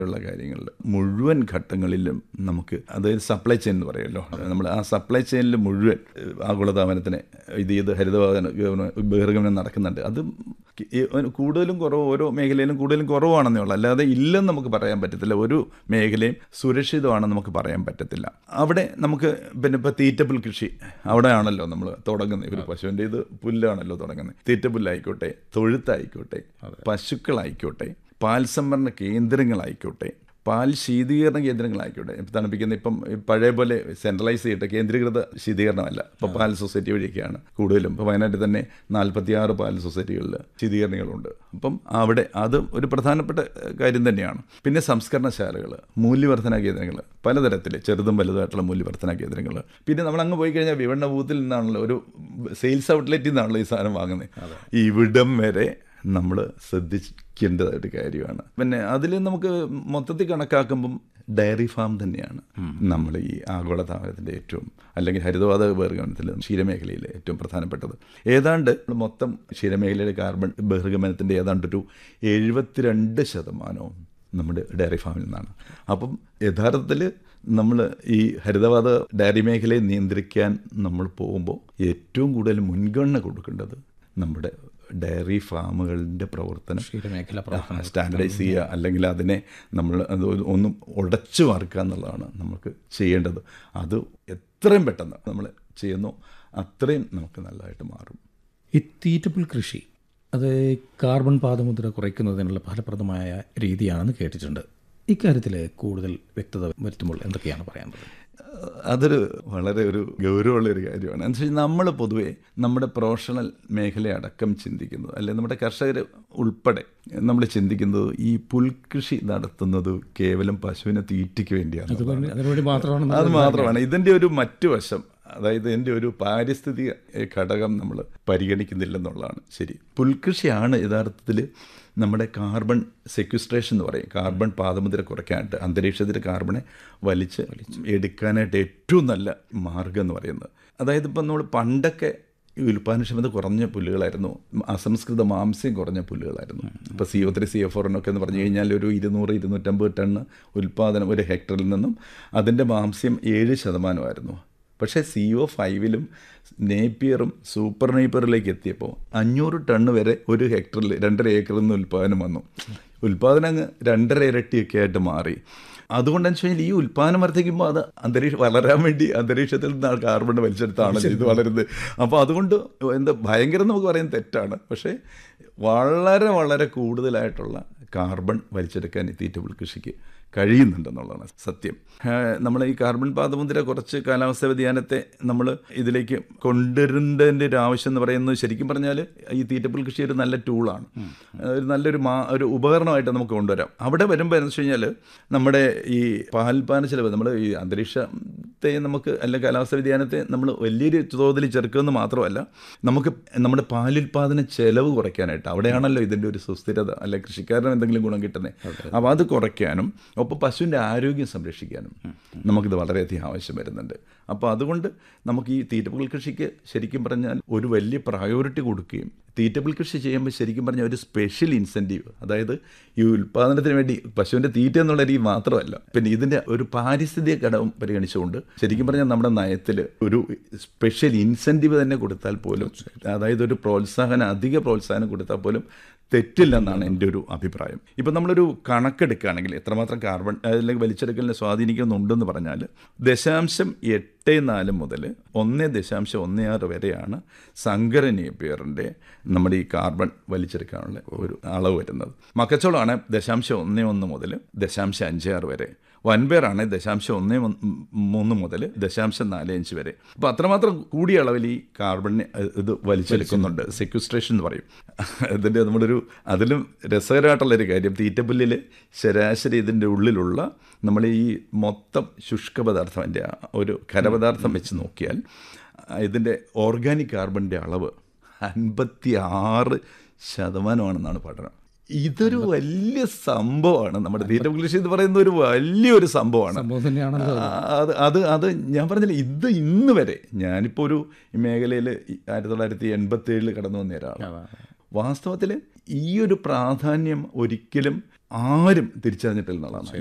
ഉള്ള കാര്യങ്ങളിൽ മുഴുവൻ ഘട്ടങ്ങളിലും നമുക്ക് അതായത് സപ്ലൈ ചെയിൻ എന്ന് പറയുമല്ലോ നമ്മൾ ആ സപ്ലൈ ചെയിനിൽ മുഴുവൻ ഏഹ്, ആഗോളതാപനത്തിന് ഇത് ചെയ്ത് ഹരിതവാദന ബഹിർഗമനം നടക്കുന്നുണ്ട് അത് ഈ കൂടുതലും കുറവ് ഓരോ മേഖലയിലും കൂടുതലും കുറവാണെന്നേ ഉള്ളൂ അല്ലാതെ ഇല്ലെന്ന് നമുക്ക് പറയാൻ പറ്റത്തില്ല ഒരു മേഖലയും സുരക്ഷിതമാണെന്ന് നമുക്ക് പറയാൻ പറ്റത്തില്ല അവിടെ നമുക്ക് പിന്നെ ഇപ്പോൾ തീറ്റപ്പുൽ കൃഷി അവിടെയാണല്ലോ നമ്മൾ തുടങ്ങുന്നത് ഒരു പശുവിൻ്റെ ഇത് പുല്ലാണല്ലോ തുടങ്ങുന്നത് തീറ്റപ്പുല്ലായിക്കോട്ടെ തൊഴുത്തായിക്കോട്ടെ പശുക്കളായിക്കോട്ടെ പാൽ സംഭരണ കേന്ദ്രങ്ങളായിക്കോട്ടെ പാൽ ശീതീകരണ കേന്ദ്രങ്ങളായിക്കോട്ടെ ഇപ്പം തണുപ്പിക്കുന്ന ഇപ്പം ഈ പഴയ പോലെ സെൻട്രലൈസ് ചെയ്തിട്ട് കേന്ദ്രീകൃത ശീതീകരണമല്ല ഇപ്പം പാൽ സൊസൈറ്റി വഴിയൊക്കെയാണ് കൂടുതലും ഇപ്പോൾ വയനാട്ടിൽ തന്നെ നാൽപ്പത്തിയാറ് പാൽ സൊസൈറ്റികളിൽ ശീതീകരണങ്ങളുണ്ട് അപ്പം അവിടെ അത് ഒരു പ്രധാനപ്പെട്ട ഏഹ്, കാര്യം തന്നെയാണ് പിന്നെ സംസ്കരണശാലകൾ മൂല്യവർദ്ധന കേന്ദ്രങ്ങൾ പലതരത്തിൽ ചെറുതും വലുതായിട്ടുള്ള മൂല്യവർദ്ധന കേന്ദ്രങ്ങൾ പിന്നെ നമ്മൾ അങ്ങ് പോയി കഴിഞ്ഞാൽ വിപണന ബൂത്തിൽ നിന്നാണല്ലോ ഒരു സെയിൽസ് ഔട്ട്ലെറ്റിൽ നിന്നാണല്ലോ ഈ സാധനം വാങ്ങുന്നത് ഇവിടം വരെ നമ്മൾ ശ്രദ്ധിക്കേണ്ട ഒരു കാര്യമാണ് പിന്നെ അതിൽ നമുക്ക് മൊത്തത്തിൽ കണക്കാക്കുമ്പം ഡയറി ഫാം തന്നെയാണ് നമ്മൾ ഈ ആഗോളതാപനത്തിൻ്റെ ഏറ്റവും അല്ലെങ്കിൽ ഹരിതവാതക ബഹിർഗമനത്തിൽ ക്ഷീരമേഖലയിലെ ഏറ്റവും പ്രധാനപ്പെട്ടത് ഏതാണ്ട് മൊത്തം ക്ഷീരമേഖലയിലെ കാർബൺ ബഹിർഗമനത്തിൻ്റെ ഏതാണ്ട് ഒരു എഴുപത്തിരണ്ട് ശതമാനവും നമ്മുടെ ഡയറി ഫാമിൽ നിന്നാണ് അപ്പം യഥാർത്ഥത്തിൽ നമ്മൾ ഈ ഹരിതവാത ഡയറി മേഖലയെ നിയന്ത്രിക്കാൻ നമ്മൾ പോകുമ്പോൾ ഏറ്റവും കൂടുതൽ മുൻഗണന കൊടുക്കേണ്ടത് നമ്മുടെ ഡയറി ഫാമുകളുടെ പ്രവർത്തനം ക്ഷീരമേഖല സ്റ്റാൻഡർഡൈസ് ചെയ്യുക അല്ലെങ്കിൽ അതിനെ നമ്മൾ അത് ഒരു- ഒന്നും ഉടച്ചു വാർക്കുക എന്നുള്ളതാണ് നമുക്ക് ചെയ്യേണ്ടത് അത് എത്രയും പെട്ടെന്ന് നമ്മൾ ചെയ്യുന്നു അത്രയും നമുക്ക് നല്ലതായിട്ട് മാറും ഈ തീറ്റപ്പുൽ കൃഷി അത് കാർബൺ പാദമുദ്ര കുറയ്ക്കുന്നതിനുള്ള ഫലപ്രദമായ രീതിയാണെന്ന് കേട്ടിട്ടുണ്ട് ഇക്കാര്യത്തിൽ കൂടുതൽ വ്യക്തത വരുത്തുമ്പോൾ എന്തൊക്കെയാണ് പറയാനുള്ളത് അതൊരു വളരെ ഒരു ഗൗരവമുള്ള ഒരു കാര്യമാണ് എന്ന് വെച്ചാൽ നമ്മൾ പൊതുവേ നമ്മുടെ പ്രൊഫഷണൽ മേഖലയടക്കം ചിന്തിക്കുന്നത് അല്ലെങ്കിൽ നമ്മുടെ കർഷകർ ഉൾപ്പെടെ നമ്മൾ ചിന്തിക്കുന്നത് ഈ പുൽകൃഷി നടത്തുന്നത് കേവലം പശുവിനെ തീറ്റയ്ക്ക് വേണ്ടിയാണ് അതുകൊണ്ട് അതിനുവേണ്ടി മാത്രമാണ് അത് മാത്രമാണ് ഇതിൻ്റെ ഒരു മറ്റു വശം അതായത് ഇതിൻ്റെ ഒരു പാരിസ്ഥിതിക ഏഹ്, ഘടകം നമ്മൾ പരിഗണിക്കുന്നില്ലെന്നുള്ളതാണ് ശരി പുൽകൃഷിയാണ് യഥാർത്ഥത്തിൽ നമ്മുടെ കാർബൺ സെക്വിസ്ട്രേഷൻ എന്ന് പറയും കാർബൺ പാദമുദ്ര കുറയ്ക്കാനായിട്ട് അന്തരീക്ഷത്തിൽ കാർബണെ വലിച്ച് എടുക്കാനായിട്ട് ഏറ്റവും നല്ല മാർഗം എന്ന് പറയുന്നത് അതായത് ഇപ്പം നമ്മൾ പണ്ടൊക്കെ ഈ ഉൽപ്പാദനക്ഷമത കുറഞ്ഞ പുല്ലുകളായിരുന്നു അസംസ്കൃത മാംസ്യം കുറഞ്ഞ പുല്ലുകളായിരുന്നു ഇപ്പോൾ C O three C O four എന്നൊക്കെ എന്ന് പറഞ്ഞു കഴിഞ്ഞാൽ ഒരു ഇരുന്നൂറ് ഇരുന്നൂറ്റമ്പത് ടണ്ണ് ഉൽപ്പാദനം ഒരു ഹെക്ടറിൽ നിന്നും അതിൻ്റെ മാംസ്യം ഏഴ് ശതമാനമായിരുന്നു പക്ഷേ സി ഒ ഫൈവിലും നേപ്പിയറും സൂപ്പർ നേപ്പിയറിലേക്ക് എത്തിയപ്പോൾ അഞ്ഞൂറ് ടണ്ണ് വരെ ഒരു ഹെക്ടറിൽ രണ്ടര ഏക്കറിൽ നിന്ന് ഉൽപ്പാദനം വന്നു ഉൽപ്പാദനം അങ്ങ് രണ്ടര ഇരട്ടിയൊക്കെ ആയിട്ട് മാറി അതുകൊണ്ടെന്ന് വെച്ച് കഴിഞ്ഞാൽ ഈ ഉൽപ്പാദനം വർദ്ധിക്കുമ്പോൾ അത് അന്തരീക്ഷം വളരാൻ വേണ്ടി അന്തരീക്ഷത്തിൽ നിന്ന് കാർബൺ വലിച്ചെടുത്താണ് ഇത് വളരുന്നത് അപ്പോൾ അതുകൊണ്ട് എന്താ ഭയങ്കരം നമുക്ക് പറയുന്നത് തെറ്റാണ് പക്ഷേ വളരെ വളരെ കൂടുതലായിട്ടുള്ള കാർബൺ വലിച്ചെടുക്കാൻ ഈ തീറ്റപ്പുൽ കൃഷിക്ക് കഴിയുന്നുണ്ടെന്നുള്ളതാണ് സത്യം നമ്മൾ ഈ കാർബൺ പാദമുദ്ര കുറച്ച് കാലാവസ്ഥ വ്യതിയാനത്തെ നമ്മൾ ഇതിലേക്ക് കൊണ്ടുവരേണ്ടതിൻ്റെ ഒരു ആവശ്യം എന്ന് പറയുന്നത് ശരിക്കും പറഞ്ഞാൽ ഈ തീറ്റപ്പുൽ കൃഷി ഒരു നല്ല ടൂളാണ് ഒരു നല്ലൊരു മാ ഒരു ഉപകരണമായിട്ട് നമുക്ക് കൊണ്ടുവരാം അവിടെ വരുമ്പോൾ എന്ന് വെച്ച് കഴിഞ്ഞാൽ നമ്മുടെ ഈ പാൽപാന ചിലവ് നമ്മൾ ഈ അന്തരീക്ഷത്തെ നമുക്ക് അല്ലെങ്കിൽ കാലാവസ്ഥ വ്യതിയാനത്തെ നമ്മൾ വലിയൊരു തോതിൽ ചെറുക്കുമെന്ന് മാത്രമല്ല നമുക്ക് നമ്മുടെ പാലുൽപാദന ചെലവ് കുറയ്ക്കാനായിട്ട് അവിടെയാണല്ലോ ഇതിൻ്റെ ഒരു സുസ്ഥിരത അല്ലെ കൃഷിക്കാരന് എന്തെങ്കിലും ഗുണം കിട്ടുന്നത് അപ്പോൾ അത് കുറയ്ക്കാനും ഒപ്പം പശുവിൻ്റെ ആരോഗ്യം സംരക്ഷിക്കാനും നമുക്കിത് വളരെയധികം ആവശ്യം വരുന്നുണ്ട് അപ്പോൾ അതുകൊണ്ട് നമുക്ക് ഈ തീറ്റപ്പുൽ കൃഷിക്ക് ശരിക്കും പറഞ്ഞാൽ ഒരു വലിയ പ്രയോറിറ്റി കൊടുക്കുകയും തീറ്റപ്പുൽ കൃഷി ചെയ്യുമ്പോൾ ശരിക്കും പറഞ്ഞാൽ ഒരു സ്പെഷ്യൽ ഇൻസെൻറ്റീവ് അതായത് ഈ ഉൽപ്പാദനത്തിന് വേണ്ടി പശുവിൻ്റെ തീറ്റ എന്നുള്ള രീതി മാത്രമല്ല പിന്നെ ഇതിൻ്റെ ഒരു പാരിസ്ഥിതിക ഘടകം പരിഗണിച്ചുകൊണ്ട് ശരിക്കും പറഞ്ഞാൽ നമ്മുടെ നയത്തിൽ ഒരു സ്പെഷ്യൽ ഇൻസെൻറ്റീവ് തന്നെ കൊടുത്താൽ പോലും അതായത് ഒരു പ്രോത്സാഹനം അധിക പ്രോത്സാഹനം കൊടുത്താൽ പോലും തെറ്റില്ലെന്നാണ് എൻ്റെ ഒരു അഭിപ്രായം ഇപ്പം നമ്മളൊരു കണക്കെടുക്കുകയാണെങ്കിൽ എത്രമാത്രം കാർബൺ അല്ലെങ്കിൽ വലിച്ചെടുക്കലിനെ സ്വാധീനിക്കുന്നുണ്ടെന്ന് പറഞ്ഞാൽ ദശാംശം എട്ട് നാല് മുതൽ ഒന്ന് ദശാംശം ഒന്ന് ആറ് വരെയാണ് സങ്കര നേപ്പിയറിൻ്റെ നമ്മുടെ ഈ കാർബൺ വലിച്ചെടുക്കാനുള്ള ഒരു അളവ് വരുന്നത് മക്കച്ചോളമാണ് ദശാംശം ഒന്ന് ഒന്ന് മുതൽ ദശാംശം അഞ്ച് ആറ് വരെ വൻപേറാണ് ദശാംശം ഒന്ന് മൂന്ന് മുതൽ ദശാംശം നാല് അഞ്ച് വരെ അപ്പോൾ അത്രമാത്രം കൂടിയ അളവിൽ ഈ കാർബണിനെ ഇത് വലിച്ചെടുക്കുന്നുണ്ട് സെക്വിസ്ട്രേഷൻ എന്ന് പറയും ഇതിൻ്റെ നമ്മളൊരു അതിലും രസകരമായിട്ടുള്ളൊരു കാര്യം തീറ്റപ്പുല്ലിൽ ശരാശരി ഇതിൻ്റെ ഉള്ളിലുള്ള നമ്മൾ ഈ മൊത്തം ശുഷ്ക പദാർത്ഥം അതിൻ്റെ ഒരു ഖരപദാർത്ഥം വെച്ച് നോക്കിയാൽ ഇതിൻ്റെ ഓർഗാനിക് കാർബണിൻ്റെ അളവ് അൻപത്തി ആറ് ശതമാനമാണെന്നാണ് പഠനം ഇതൊരു വലിയ സംഭവമാണ് നമ്മുടെ തീറ്റ കൃഷി എന്ന് പറയുന്ന ഒരു വലിയൊരു സംഭവമാണ് സംഭവം തന്നെയാണല്ലോ ആ, അത് അത് അത് ഞാൻ പറഞ്ഞില്ല ഇത് ഇന്ന് വരെ ഞാനിപ്പോൾ ഒരു ഈ മേഖലയിൽ ആയിരത്തി തൊള്ളായിരത്തി എൺപത്തി ഏഴിൽ കടന്നു വന്ന ഒരാളാണ് വാസ്തവത്തിൽ ഈ ഒരു പ്രാധാന്യം ഒരിക്കലും ആരും തിരിച്ചറിഞ്ഞിട്ടില്ല എന്നുള്ളതാണ്